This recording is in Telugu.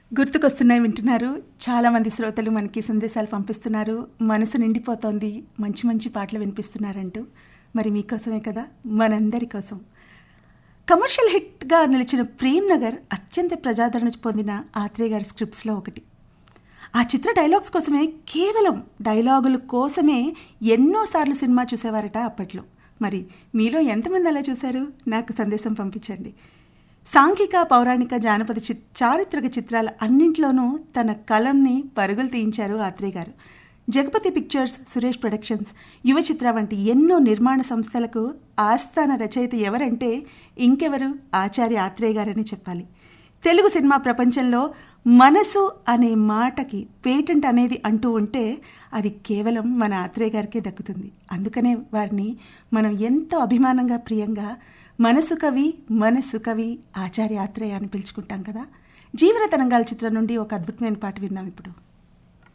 గుర్తుకొస్తున్నాయి వింటున్నారు చాలామంది శ్రోతలు మనకి సందేశాలు పంపిస్తున్నారు మనసు నిండిపోతోంది మంచి మంచి పాటలు వినిపిస్తున్నారంటూ మరి మీకోసమే కదా మనందరి కోసం కమర్షియల్ హిట్గా నిలిచిన ప్రేమ్ నగర్ అత్యంత ప్రజాదరణ పొందిన ఆత్రేయ గారి స్క్రిప్ట్స్లో ఒకటి ఆ చిత్ర డైలాగ్స్ కోసమే కేవలం డైలాగుల కోసమే ఎన్నోసార్లు సినిమా చూసేవారట అప్పట్లో మరి మీలో ఎంతమంది అలా చూశారు నాకు సందేశం పంపించండి సాంఘిక పౌరాణిక జానపద చి చారిత్రక చిత్రాల అన్నింట్లోనూ తన కలంని పరుగులు తీయించారు ఆత్రేయ గారు జగపతి పిక్చర్స్ సురేష్ ప్రొడక్షన్స్ యువ చిత్ర వంటి ఎన్నో నిర్మాణ సంస్థలకు ఆస్థాన రచయిత ఎవరంటే ఇంకెవరు ఆచార్య ఆత్రేయ గారని చెప్పాలి తెలుగు సినిమా ప్రపంచంలో మనసు అనే మాటకి పేటెంట్ అనేది అంటూ ఉంటే అది కేవలం మన ఆత్రేయ గారికే దక్కుతుంది అందుకనే వారిని మనం ఎంతో అభిమానంగా ప్రియంగా మనసు కవి మనసు కవి ఆచార్య ఆత్రేయ అని పిలుచుకుంటాం కదా జీవన తరంగాల చిత్రం నుండి ఒక అద్భుతమైన పాట విందాం ఇప్పుడు